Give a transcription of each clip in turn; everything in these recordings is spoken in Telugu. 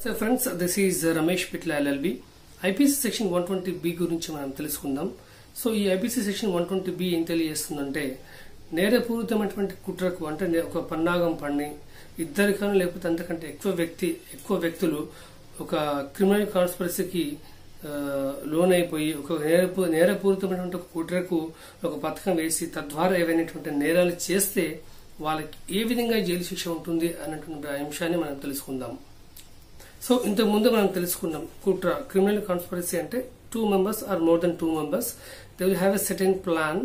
so friends this is Ramesh Pitla LLB IPC section one twenty B గురించి మనం తెలుసుకుందాం సో ఈ IPC section one twenty B ఏం తెలియజేస్తుందంటే నేరపూరితమైనటువంటి కుట్రకు అంటే నే- ఒక పన్నాగం పండి ఇద్దరు కానీ లేకపోతే అంతకంటే ఎక్కువ వ్యక్తి ఎక్కువ వ్యక్తులు ఒక క్రిమినల్ కాన్స్పరసీకి లోన్ అయిపోయి ఒక నేరపూ నేరపూరితమైనటువంటి ఒక కుట్రకు ఒక పథకం వేసి తద్వారా ఏవైనటువంటి నేరాలు చేస్తే వాళ్ళకి ఏ విధంగా జైలు శిక్ష ఉంటుంది అన్నటువంటి అంశాన్ని మనం తెలుసుకుందాం సో ఇంతకు ముందు మనం తెలుసుకున్నాం కుట్ర క్రిమినల్ కాన్స్పరసీ అంటే two members or more than two members they will have a certain plan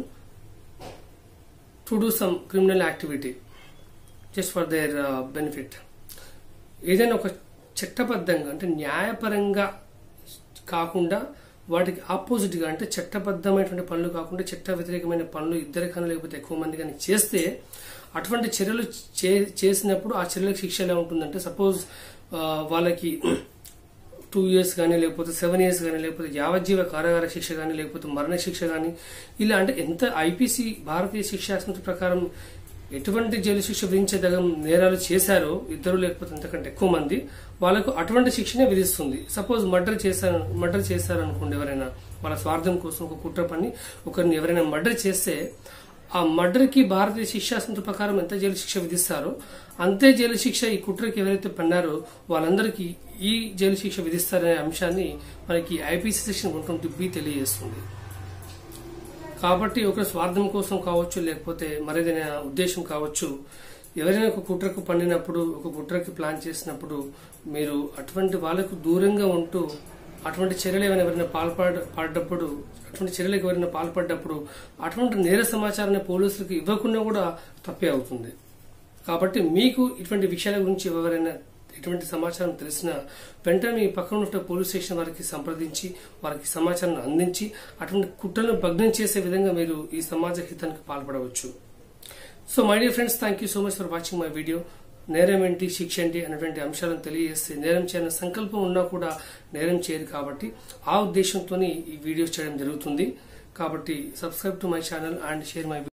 to do some criminal activity just for their benefit ఏదైనా ఒక చట్టబద్ధంగా అంటే న్యాయపరంగా కాకుండా వాటికి ఆపోజిట్ గా అంటే చట్టబద్ధమైనటువంటి పనులు కాకుండా చట్ట వ్యతిరేకమైన పనులు ఇద్దరు కానీ లేకపోతే ఎక్కువ మంది కానీ చేస్తే అటువంటి చర్యలు చే- చేసినప్పుడు ఆ చర్యలకు శిక్ష ఎలా ఉంటుందంటే సపోజ్ వాళ్ళకి టూ ఇయర్స్ కానీ లేకపోతే సెవెన్ ఇయర్స్ కానీ లేకపోతే యావజ్జీవ కారాగార శిక్ష కానీ లేకపోతే మరణ శిక్ష కానీ ఇలా అంటే ఎంత ఐపీసీ భారతీయ శిక్షా సంస్థ ప్రకారం ఎటువంటి జైలు శిక్ష విధించదగ నేరాలు చేశారో ఇద్దరు లేకపోతే అంతకంటే ఎక్కువ మంది వాళ్ళకు అటువంటి శిక్షనే విధిస్తుంది సపోజ్ మర్డర్ చేశారు మర్డర్ చేశారు అనుకోండి ఎవరైనా వాళ్ళ స్వార్థం కోసం ఒక కుట్ర పని ఒకరిని ఎవరైనా మర్డర్ చేస్తే ఆ మర్డర్ కి భారతీయ శిక్షా సంస్థ ప్రకారం ఎంత జైలు శిక్ష విధిస్తారో అంతే జైలు శిక్ష ఈ కుట్రకి ఎవరైతే పన్నారో వాళ్ళందరికీ ఈ జైలు శిక్ష విధిస్తారనే అంశాన్ని మనకి IPC section one twenty B తెలియజేస్తుంది కాబట్టి ఒక స్వార్థం కోసం కావచ్చు లేకపోతే మరేదైనా ఉద్దేశం కావచ్చు ఎవరైనా ఒక కుట్రకు పండినప్పుడు ఒక కుట్రకి ప్లాన్ చేసినప్పుడు మీరు అటువంటి వాళ్ళకు దూరంగా ఉంటూ అటువంటి చర్యలు ఏమైనా ఎవరైనా పాల్పడ పడ్డప్పుడు అటువంటి చర్యలకు ఎవరైనా పాల్పడ్డప్పుడు అటువంటి నేర సమాచారాన్ని పోలీసులకు ఇవ్వకుండా కూడా తప్పే అవుతుంది కాబట్టి మీకు ఇటువంటి విషయాల గురించి ఎవరైనా ఎటువంటి సమాచారం తెలిసినా వెంటనే మీ పక్కన ఉన్న పోలీస్ స్టేషన్ వారికి సంప్రదించి వారికి సమాచారం అందించి అటువంటి కుట్రలను భగ్నం చేసే విధంగా మీరు ఈ సమాజ హితానికి పాల్పడవచ్చు so my dear friends thank you so much for watching my video నేరం ఏంటి శిక్ష ఏంటి అనేటువంటి అంశాలను తెలియజేస్తే నేరం చేయాలని సంకల్పం ఉన్నా కూడా నేరం చేయరు కాబట్టి ఆ ఉద్దేశంతో ఈ వీడియోస్ చేయడం జరుగుతుంది కాబట్టి subscribe to my channel and share my